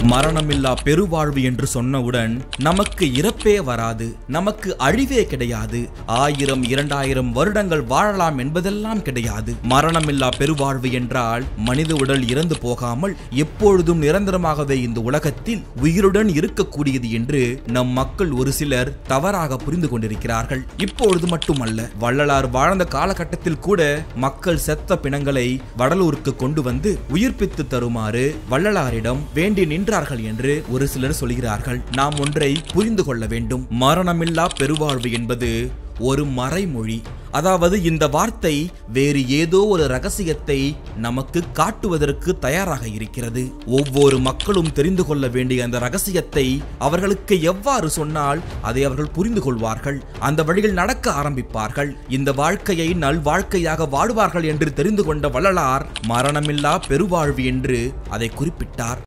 மரணமில்லா பெருவாழ்வு என்று சொன்னவுடன் நமக்கு இறப்பே வராது நமக்கு அழிவே கிடையாது ஆயிரம் இரண்டாயிரம் வருடங்கள் வாழலாம் என்பதெல்லாம் கிடையாது மரணமில்லா பெருவாழ்வு என்றால் மனித உடல் இறந்து போகாமல் எப்பொழுதும் நிரந்தரமாகவே இந்த உலகத்தில் உயிருடன் இருக்கக்கூடியது என்று நம் மக்கள் ஒரு சிலர் தவறாக புரிந்து கொண்டிருக்கிறார்கள் இப்பொழுது மட்டுமல்ல வள்ளலார் வாழ்ந்த காலகட்டத்தில் கூட மக்கள் செத்த பிணங்களை வடலூருக்கு கொண்டு வந்து உயிர்ப்பித்து தருமாறு வள்ளலாரிடம் வேண்டி நின்றார்கள் என்று ஒரு சிலர் சொல்கிறார்கள் நாம் ஒன்றை புரிந்து கொள்ள வேண்டும் மரணமில்லா பெருவாழ்வு என்பது ஒரு மறைமொழி அதாவது இந்த வார்த்தை வேறு ஏதோ ஒரு ரகசியத்தை நமக்கு காட்டுவதற்கு தயாராக இருக்கிறது ஒவ்வொரு மக்களும் தெரிந்து கொள்ள வேண்டிய அந்த ரகசியத்தை அவர்களுக்கு எவ்வாறு சொன்னால் அதை அவர்கள் புரிந்து கொள்வார்கள் அந்த வழியில் நடக்க ஆரம்பிப்பார்கள் இந்த வாழ்க்கையை நல் வாழ்க்கையாக வாழுவார்கள் என்று தெரிந்து கொண்ட வள்ளலார் மரணமில்லா பெருவாழ்வு என்று அதை குறிப்பிட்டார்